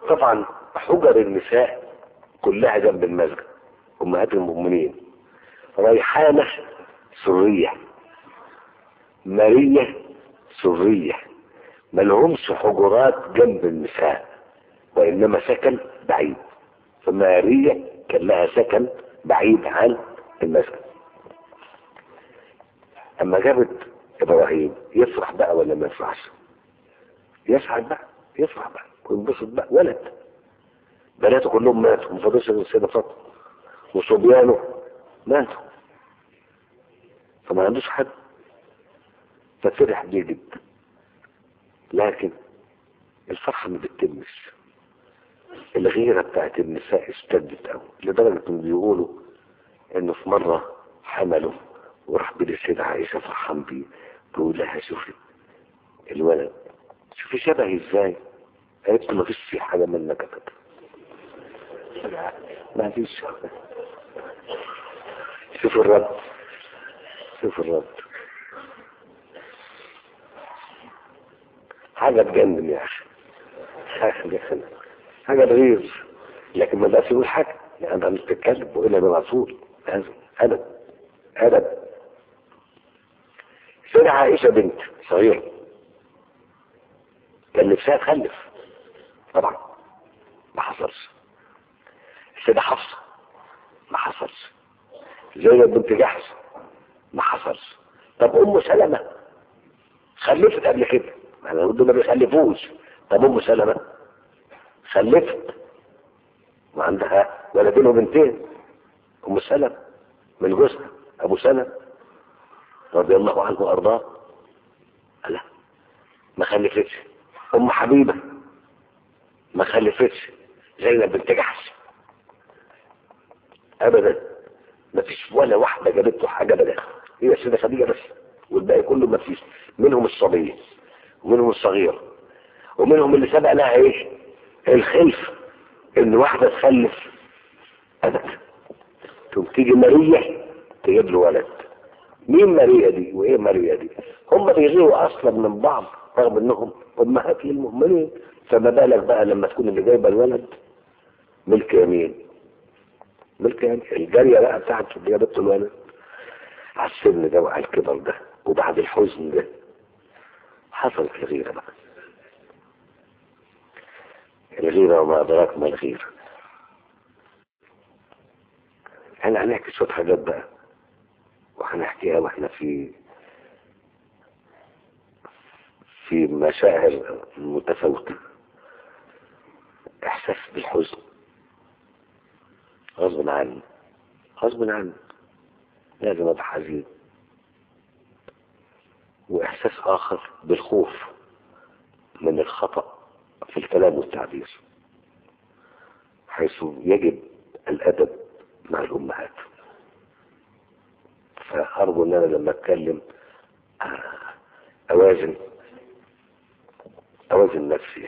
طبعا حجر النساء كلها جنب المسجد امهات المؤمنين ريحانة سرية مارية سرية ملهمش حجرات جنب النساء وإنما سكن بعيد فمارية كان لها سكن بعيد عن المسجد أما جابت إبراهيم يفرح بقى ولا ما يفرحش يسعد بقى يفرح بقى وينبسط بقى ولد بناته كلهم ماتوا ما فضلش غير السيدة فاطمة وصبيانه ماتوا فما عندوش حد ففرح بيه جدا لكن الفرحة ما بتتمش الغيرة بتاعت النساء اشتدت قوي لدرجة انهم بيقولوا انه في مرة حملوا وراح بيه السيدة عائشة فرحان بيه بيقول لها شوفي الولد شوفي شبهي ازاي قالت له ما فيش في حاجة منك ابدا ما فيش شوف الرد شوف الرد حاجة تجنن يا أخي حاجة تجنن حاجة تغير لكن ما بقاش يقول حاجة يعني أنت مش بتتكلم وإلا من رسول لازم أدب أدب سيدة عائشة بنت صغيرة كان نفسها تخلف طبعا ما حصلش السيدة حفصة ما حصلش زينب بنت جحش ما حصلش طب ام سلمة خلفت قبل كده انا دول ما بيخلفوش طب ام سلمة خلفت وعندها ولدين وبنتين ام سلمة من جوزها ابو سلمة رضي الله عنه وارضاه لا ما خلفتش ام حبيبة ما خلفتش زينب بنت جحش ابدا ما فيش ولا واحدة جابت له حاجة ابدا هي السيدة خديجة بس والباقي كله ما فيش منهم الصبية ومنهم الصغير ومنهم اللي سبق لها ايه الخلف ان واحدة تخلف ابدا تقوم تيجي ماريا تجيب له ولد مين ماريا دي وايه ماريا دي هم بيغيروا اصلا من بعض رغم انهم امهات للمؤمنين فما بالك بقى لما تكون اللي جايبه الولد ملك يمين ملك يمين الجاريه بقى بتاعت اللي جابت الولد على السن ده وعلى الكبر ده وبعد الحزن ده حصلت الغيره بقى الغيره وما ادراك ما الغيره احنا هنحكي شويه حاجات بقى وهنحكيها واحنا في في مشاعر متفاوتة احساس بالحزن غصب عني غصب عني لازم ابقى حزين واحساس اخر بالخوف من الخطأ في الكلام والتعبير حيث يجب الادب مع الامهات فارجو ان انا لما اتكلم اوازن اوازن نفسي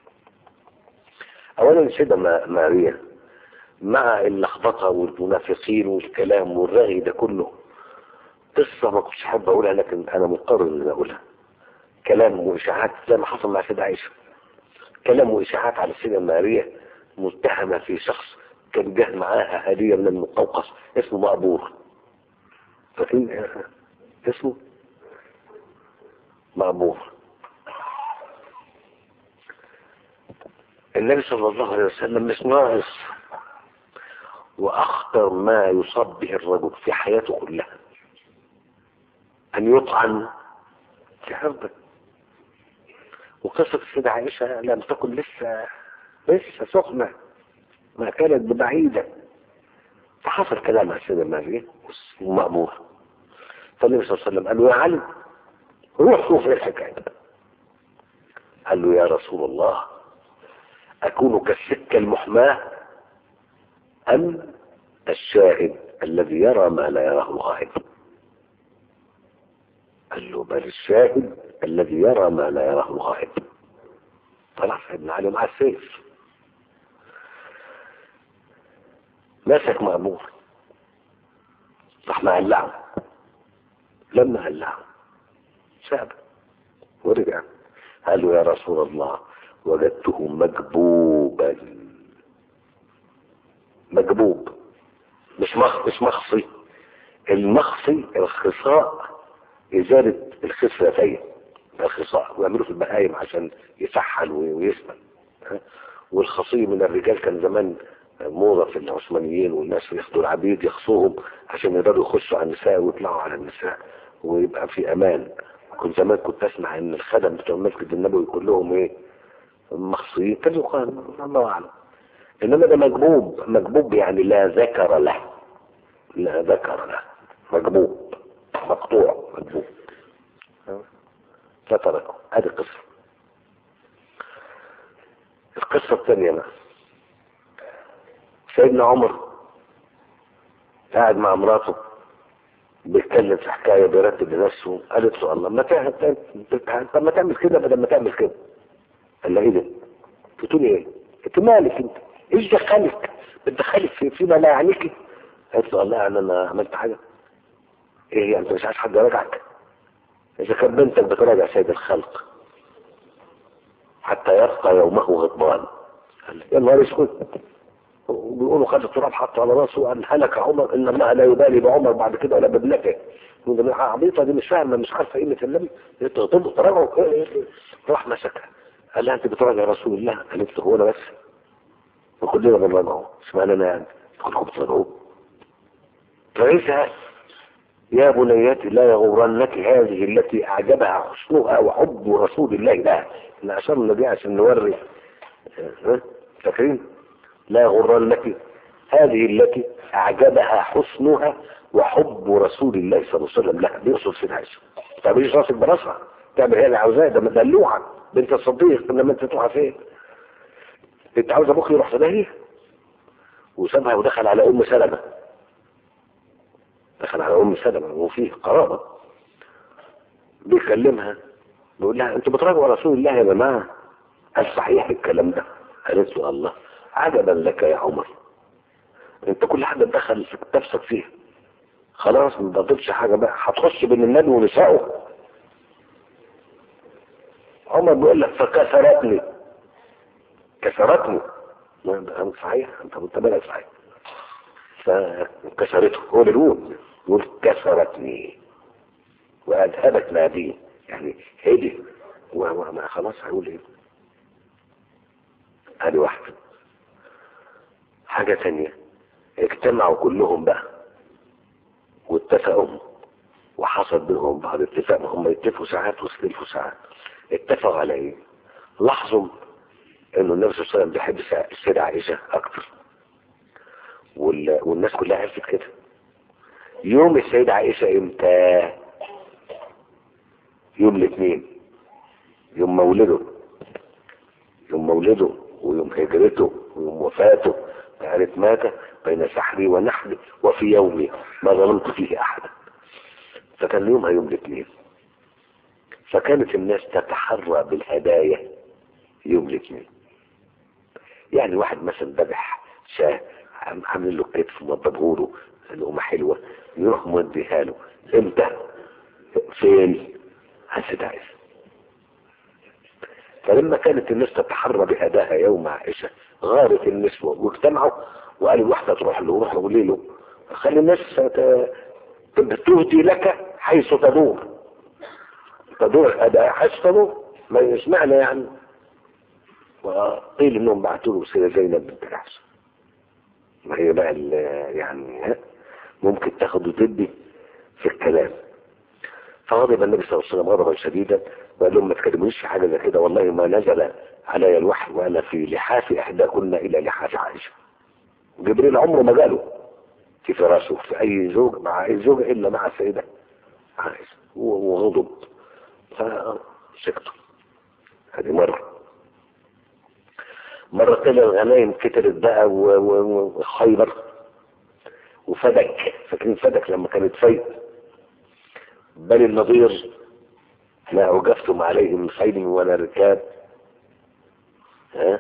اولا السيدة ماريا مع اللخبطة والمنافقين والكلام والرغي ده كله قصة ما كنتش حابب اقولها لكن انا مضطر ان اقولها كلام واشاعات زي ما حصل مع سيدة عائشة كلام واشاعات على السيدة ماريا متهمة في شخص كان جه معاها هدية من المقوقس اسمه مقبور فاكرين اسمه مقبور النبي صلى الله عليه وسلم مش ناقص واخطر ما يصاب به الرجل في حياته كلها ان يطعن في حربه وقصة السيدة عائشة لم تكن لسه لسه سخنة ما كانت ببعيدة فحصل كلام على السيدة ماريا ومأمور فالنبي صلى الله عليه وسلم قال له يا علي روح شوف ايه الحكاية قال له يا رسول الله أكون كالسكة المحماة أم الشاهد الذي يرى ما لا يراه الغائب قال له بل الشاهد الذي يرى ما لا يراه الغائب طلع سيدنا علي مع السيف مسك مأمور راح مقلعه لما قلعه ساب ورجع قال له يا رسول الله وجدته مجبوبا مجبوب مش مخ مش مخصي المخصي الخصاء ازالة الخصيتين الخصاء ويعملوا في البهايم عشان يفحل ويسمن ها؟ والخصي من الرجال كان زمان موضة في العثمانيين والناس ياخدوا العبيد يخصوهم عشان يقدروا يخشوا على النساء ويطلعوا على النساء ويبقى في امان كنت زمان كنت اسمع ان الخدم بتوع المسجد النبوي كلهم ايه مخصيين كانوا يقال الله اعلم انما ده مجبوب مجبوب يعني لا ذكر له لا ذكر له مجبوب مقطوع مجبوب فتركه هذه القصة القصة الثانية بقى سيدنا عمر قاعد مع مراته بيتكلم في حكاية بيرتب لنفسه قالت له الله ما تعمل طب ما تعمل كده بدل ما تعمل كده قال لها ايه ده؟ قلت له ايه؟ انت مالك انت؟ ايش دخلك؟ بتدخلك في فيما لا يعنيك؟ قالت له الله يعني انا عملت حاجة؟ ايه يعني انت مش عايز حد يراجعك؟ اذا كان بنتك بتراجع سيد الخلق حتى يبقى يومه غضبان قال يا نهار اسود بيقولوا خد التراب حطه على راسه وقال هلك عمر ان الله لا يبالي بعمر بعد كده ولا بابنته من عبيطه دي مش فاهمه مش عارفه قيمه النبي تطلب تراجعوا راح مسكها قال لها انت بتراجع رسول الله قالت له هو انا بس وكلنا بنراجعه اشمعنى انا يعني كلكم بتراجعوه فعيسى يا بنياتي لا يغرنك هذه التي اعجبها حسنها وحب رسول الله لها احنا اشرنا دي عشان نوري ها؟ فاكرين لا يغرنك هذه التي اعجبها حسنها وحب رسول الله صلى الله عليه وسلم لها بيقصد في عائشه طب ايش راسك براسها تعمل هي اللي عاوزاه ده مدلوعه بنت الصديق انما انت تروح فين انت عاوز ابوك يروح في داهيه وسابها ودخل على ام سلمه دخل على ام سلمة وفيه قرابة بيكلمها بيقول لها انتوا بتراجعوا رسول الله يا جماعة هل صحيح الكلام ده قالت له الله عجبا لك يا عمر انت كل حاجة تدخل في نفسك فيها خلاص ما تضيفش حاجة بقى هتخش بين النبي ونسائه عمر بيقول لك فكسرتني كسرتني صحيح انت متبالغ صحيح فكسرته هو اللي بيقول يقول كسرتني وأذهبت ما بي يعني هدي وما خلاص هيقول ايه هذه واحدة حاجة تانية اجتمعوا كلهم بقى واتفقوا وحصل بينهم بعض اتفاق هم يتفقوا ساعات ويختلفوا ساعات اتفقوا على ايه لاحظوا انه النبي صلى الله عليه وسلم بيحب السيدة عائشة اكتر وال... والناس كلها عرفت كده يوم السيدة عائشة امتى يوم الاثنين يوم مولده يوم مولده ويوم هجرته ويوم وفاته قالت مات بين سحري ونحري وفي يومي ما ظلمت فيه احدا فكان يومها يوم الاثنين فكانت الناس تتحرى بالهدايا يوم الاثنين يعني واحد مثلا ذبح شاه عامل له كتف موضبه له لقمه حلوه يروح موديها له امتى فين حسيت عايز فلما كانت الناس تتحرى بهداها يوم عائشة غارت النسوة واجتمعوا وقالوا واحدة تروح له روح قولي له خلي الناس تهدي لك حيث تدور تدور هدايا حيث تدور ما يسمعنا يعني وقيل انهم بعتوا له سيدة زينب بنت الحسن ما هي بقى يعني ممكن تاخد وتدي في الكلام فغضب النبي صلى الله عليه وسلم غضبا شديدا وقال لهم ما تكلمونيش في حاجه زي كده والله ما نزل علي الوحي وانا في لحاف احداكن الى لحاف عائشه جبريل عمره ما جاله في فراشه في اي زوج مع اي زوج الا مع السيده عائشه وغضب فسكتوا هذه مره مرة طلع الغنايم كترت بقى وخيبر وفدك فاكرين فدك لما كانت فايت بني النضير ما أوجفتم عليهم من خيل ولا ركاب ها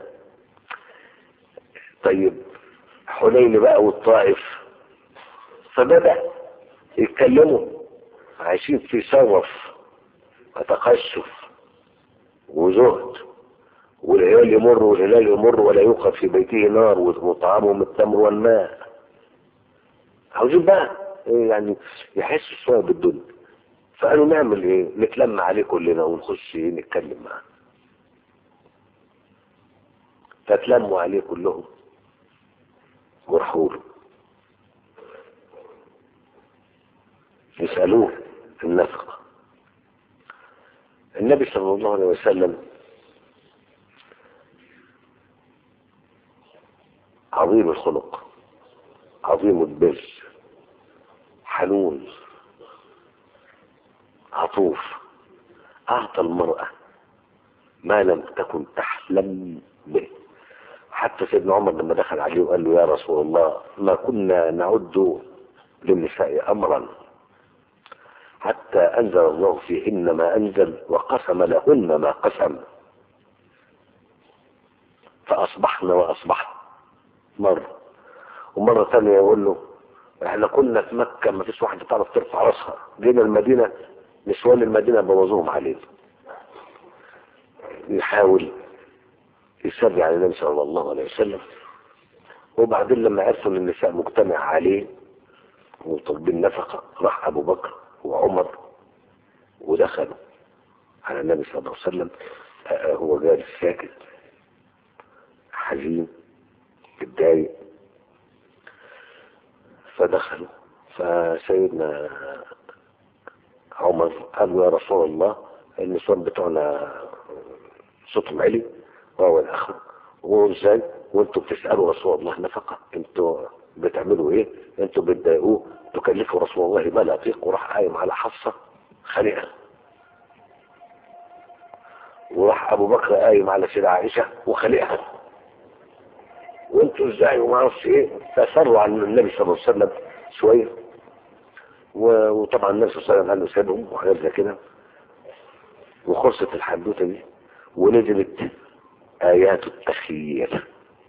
طيب حنين بقى والطائف فبدأ يتكلموا عايشين في شرف وتقشف وزهد والهلال يمر والهلال يمر ولا يوقد في بيته نار وطعامهم التمر والماء عاوزين بقى إيه يعني يحسوا شويه بالدنيا فقالوا نعمل ايه نتلم عليه كلنا ونخش ايه نتكلم معاه فتلموا عليه كلهم وراحوا له يسألوه النفقة النبي صلى الله عليه وسلم عظيم الخلق عظيم البر حنون عطوف أعطى المرأة ما لم تكن تحلم به حتى سيدنا عمر لما دخل عليه وقال له يا رسول الله ما كنا نعد للنساء أمرا حتى أنزل الله فيهن ما أنزل وقسم لهن ما قسم فأصبحنا وأصبحنا مرة ومرة ثانية يقول له احنا كنا في مكة ما فيش واحدة تعرف ترفع راسها جينا المدينة نسوان المدينة بوظوهم علينا يحاول يسري على النبي صلى الله عليه وسلم وبعدين لما عرفوا ان النساء مجتمع عليه وطالبين نفقة راح ابو بكر وعمر ودخلوا على النبي صلى الله عليه وسلم هو جالس ساكت حزين متضايق فدخلوا فسيدنا عمر قال له يا رسول الله النسوان بتوعنا صوتهم عالي وهو الاخر وازاي وانتوا بتسالوا رسول الله نفقه انتوا بتعملوا ايه انتوا بتضايقوه تكلفوا رسول الله ما لا يطيق وراح قايم على حفصه خانقها وراح ابو بكر قايم على سيدة عائشه وخانقها وانتوا ازاي وما اعرفش ايه فسروا عن النبي صلى الله عليه وسلم شويه وطبعا النبي صلى الله عليه وسلم قال له سيبهم وحاجات زي كده وخلصت الحدوته دي ونزلت آيات التخيير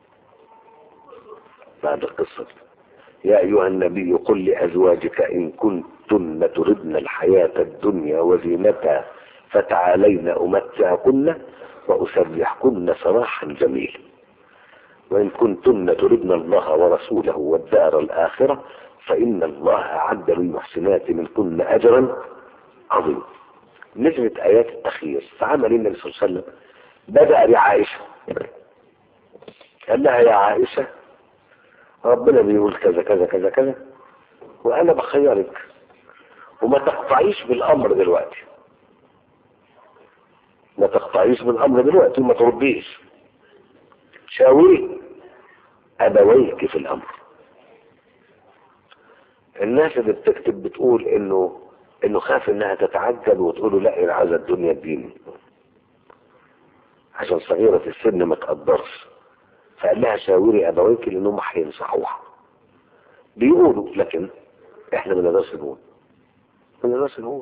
بعد القصة دي. يا أيها النبي قل لأزواجك إن كنتن تردن الحياة الدنيا وزينتها فتعالين أمتعكن وأسرحكن سراحا جميلا وإن كنتن تردن الله ورسوله والدار الآخرة فإن الله أعد للمحسنات منكن أجرا عظيما نزلت آيات التخيير فعمل النبي صلى الله عليه وسلم بدأ بعائشة قال لها يا عائشة ربنا بيقول كذا كذا كذا كذا وأنا بخيرك وما تقطعيش بالأمر دلوقتي ما تقطعيش بالأمر دلوقتي وما ترديش شاوري أبويك في الأمر الناس اللي بتكتب بتقول إنه إنه خاف إنها تتعجل وتقول له لا أنا عايزة الدنيا تديني عشان صغيرة السن ما تقدرش فقال لها شاوري أبويك لأنهم هينصحوها بيقولوا لكن احنا ما نقدرش نقول ما نقدرش نقول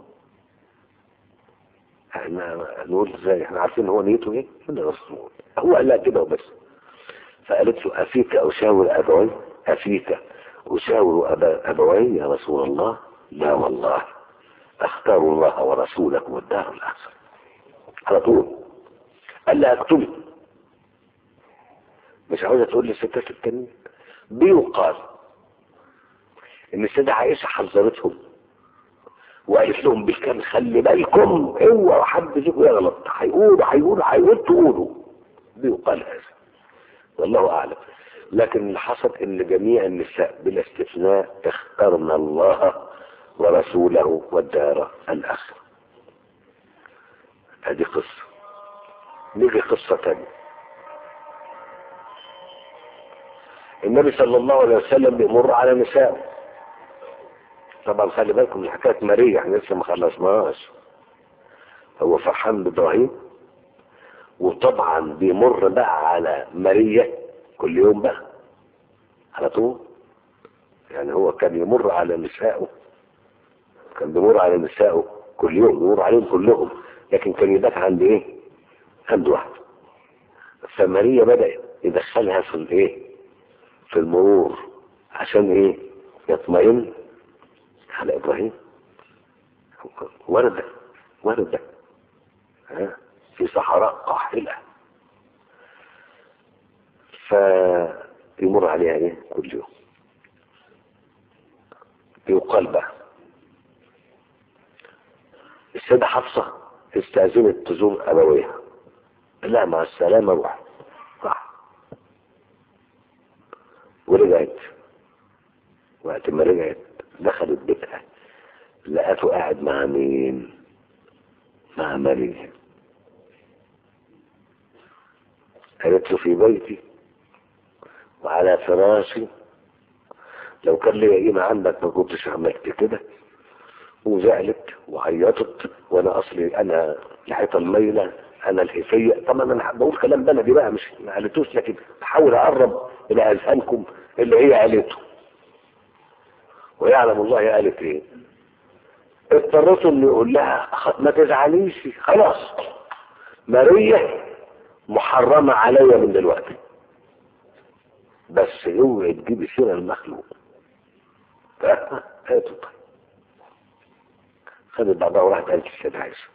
احنا نقول ازاي احنا عارفين هو نيته ايه ما نقدرش نقول هو قال لها كده وبس فقالت له افيك اشاور ابوي افيك اشاور أبا ابوي يا رسول الله لا والله اختار الله ورسولك والدار الاخره على طول قال لها اكتبي مش عاوزه تقول للستات التانيين بيقال ان السيدة عائشة حذرتهم وقالت لهم بالكامل خلي بالكم اوعوا حد فيكم يغلط هيقولوا هيقولوا هيقولوا تقولوا بيقال هذا والله اعلم لكن اللي حصل ان جميع النساء بلا استثناء اخترن الله ورسوله والدار الاخره هذه قصه نيجي قصه ثانيه النبي صلى الله عليه وسلم بيمر على نسائه طبعا خلي بالكم من حكايه ماريا احنا لسه ما خلصناهاش هو فرحان بابراهيم وطبعا بيمر بقى على ماريا كل يوم بقى على طول يعني هو كان يمر على نسائه كان بيمر على نسائه كل يوم يمر عليهم كلهم لكن كان يبات عند ايه عند واحد فماريا بدأ يدخلها في الايه في المرور عشان ايه يطمئن على ابراهيم وردة وردة ها في صحراء قاحلة يمر عليها ايه كل يوم يقال بقى السيدة حفصة استأذنت تزور أبويها لا مع السلامة روح راح ورجعت وقت ما رجعت دخلت بيتها لقته قاعد مع مين مع مريم قالت له في بيتي وعلى فراشي لو كان لي قيمة عندك ما كنتش عملت كده وزعلت وعيطت وانا اصلي انا الحيطه الميله انا الهفيه طبعا انا بقول كلام بلدي بقى مش ما قالتوش لكن بحاول اقرب الى اذهانكم اللي هي قالته ويعلم الله قالت ايه اضطريت انه يقول لها خ- ما تزعليش خلاص ماريا محرمه عليا من دلوقتي بس اوعي تجيبي سيره المخلوق هاتوا طيب خدت بعضها وراحت قالت السيدة عائشة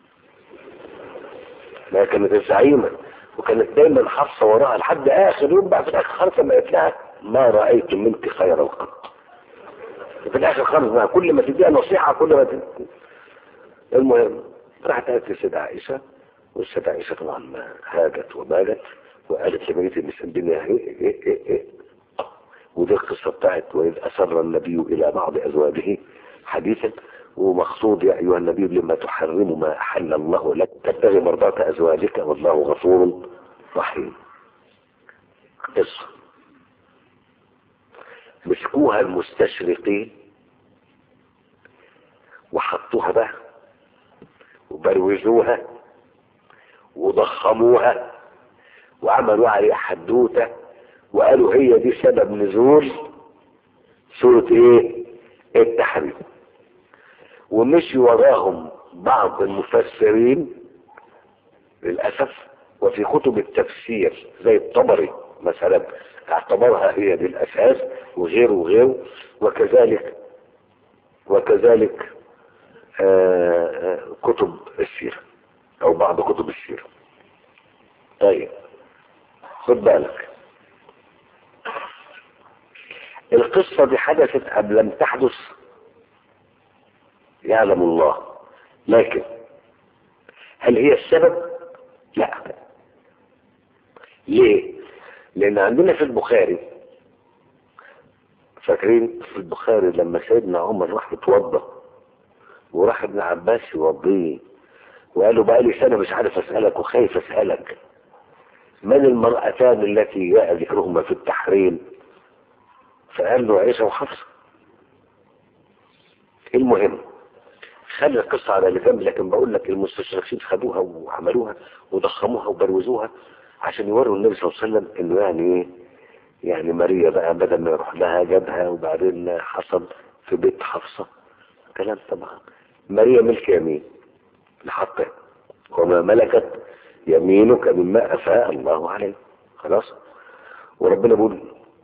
ما كانت الزعيمة وكانت دايما حافظة وراها لحد آخر يوم بقى في الآخر خالص لما قالت لها ما رأيت منك خيرا قط في الآخر خالص بقى كل ما تديها نصيحة كل ما تديها المهم راحت قالت للسيدة عائشة والسيدة عائشة طبعا ما هاجت ومالت وقالت لبقية النساء الدنيا ايه ايه ايه ايه ودي القصة بتاعت وإذ أسر النبي إلى بعض أزواجه حديثا ومقصود يا أيها النبي لما تحرم ما أحل الله لك تبتغي مرضات أزواجك والله غفور رحيم قصة مسكوها المستشرقين وحطوها بقى وبروزوها وضخموها وعملوا عليها حدوته وقالوا هي دي سبب نزول سورة ايه التحريم ومشي وراهم بعض المفسرين للأسف وفي كتب التفسير زي الطبري مثلا اعتبرها هي دي الأساس وغيره وغيره وكذلك وكذلك آه، آه، كتب السيرة أو بعض كتب السيرة طيب خد بالك القصة دي حدثت أم لم تحدث يعلم الله لكن هل هي السبب لا ليه لان عندنا في البخاري فاكرين في البخاري لما سيدنا عمر راح يتوضى وراح ابن عباس يوضيه وقال له بقى لي سنه مش عارف اسالك وخايف اسالك من المرأتان التي جاء ذكرهما في التحريم فقال له عائشه وحفصه المهم خلي القصة على جنب لكن بقول لك المستشرقين خدوها وعملوها وضخموها وبروزوها عشان يوروا النبي صلى الله عليه وسلم انه يعني ايه يعني ماريا بقى بدل ما يروح لها جابها وبعدين حصل في بيت حفصة كلام طبعا ماريا ملك يمين لحقها وما ملكت يمينك مما افاء الله عليه خلاص وربنا بيقول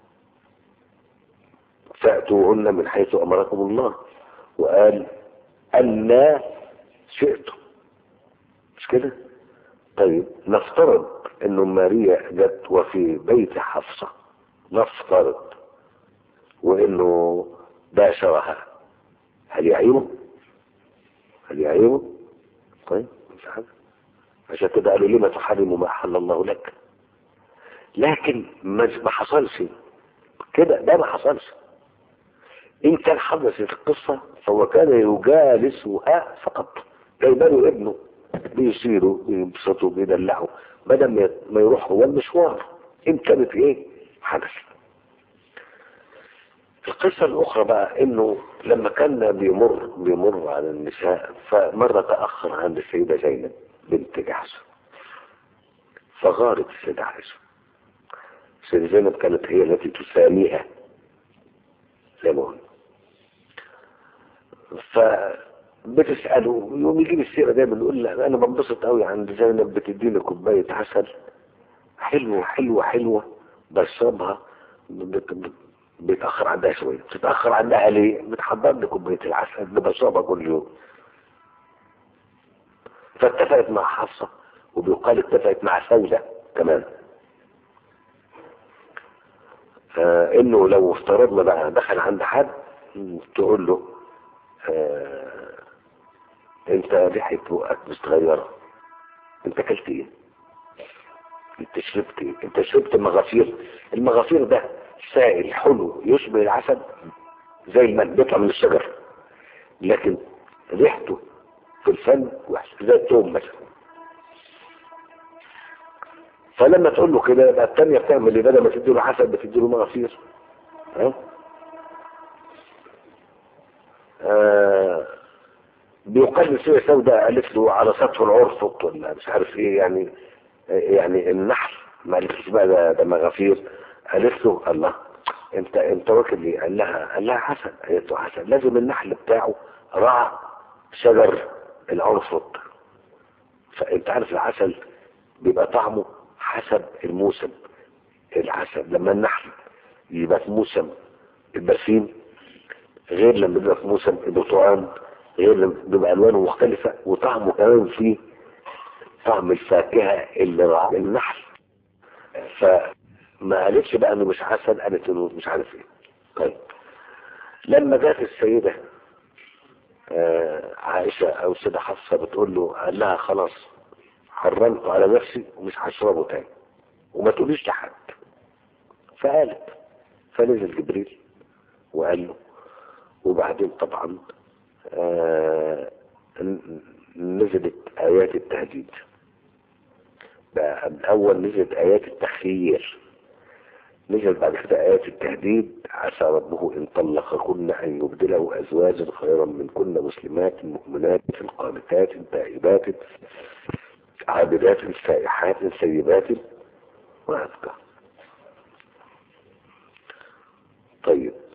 فأتوهن من حيث أمركم الله وقال أن شئتم مش كده طيب نفترض انه ماريا جت وفي بيت حفصة نفترض وانه باشرها هل يعيبه هل يعيبه طيب مش حاجة عشان كده قالوا لما تحرم ما احل الله لك لكن ما ما حصلش كده ده ما حصلش ان كان حدثت القصة فهو كان يجالسها فقط جايباله ابنه بيصيروا بينبسطوا بيدلعوا بدل ما ما يروح هو المشوار ان كانت ايه حدث القصة الأخرى بقى إنه لما كان بيمر بيمر على النساء فمرة تأخر عند السيدة زينب بنت جحش فغارت السيدة عائشة السيدة زينب كانت هي التي تساميها زي ما قلنا فبتسأله يوم يجيب السيرة دايما يقول لا أنا بنبسط قوي عند زينب بتديني كوباية عسل حلوة حلوة حلوة بشربها بت- بت- بيتأخر عندها شوية بتتأخر عندها ليه؟ بتحضر لي كوباية العسل اللي بشربها كل يوم فاتفقت مع حفصة وبيقال اتفقت مع سودة كمان آه انه لو افترضنا بقى دخل عند حد تقول له آه انت ريحة بقك متغيرة انت اكلت ايه انت شربت ايه انت شربت مغافير المغافير ده سائل حلو يشبه العسل زي الماء بيطلع من الشجر لكن ريحته في الفم وحش زي التوم مثلا فلما تقول له كده يبقى الثانيه بتعمل ايه بدل ما تدي له عسل بتدي له مغافير ها آه بيقلل سوى سوداء قالت له على سطح العرفط ولا مش عارف ايه يعني يعني النحل ما قالتش بقى ده, ده مغافير قالت له الله انت انت واكل ايه قال لها قال لها حسن قالت له حسن لازم النحل بتاعه رعى شجر العرفط فانت عارف العسل بيبقى طعمه حسب الموسم العسل لما النحل يبقى في موسم البرسيم غير لما بيبقى في موسم البرتقال غير لما بيبقى الوانه مختلفه وطعمه كمان فيه طعم الفاكهه اللي رعاه النحل فما قالتش بقى انه مش عسل قالت انه مش عارف ايه طيب لما جت السيده آه عائشه او السيده حفصه بتقول له قال لها خلاص حرمت على نفسي ومش هشربه تاني وما تقوليش لحد فقالت فنزل جبريل وقال له وبعدين طبعا آه نزلت آيات التهديد بقى الأول نزلت آيات التخيير نزل بعد كده آيات التهديد عسى ربه إن طلقكن أن يبدله أزواجا خيرا منكن مسلمات مؤمنات قانتات تائبات عابدات سائحات سيبات وهكذا طيب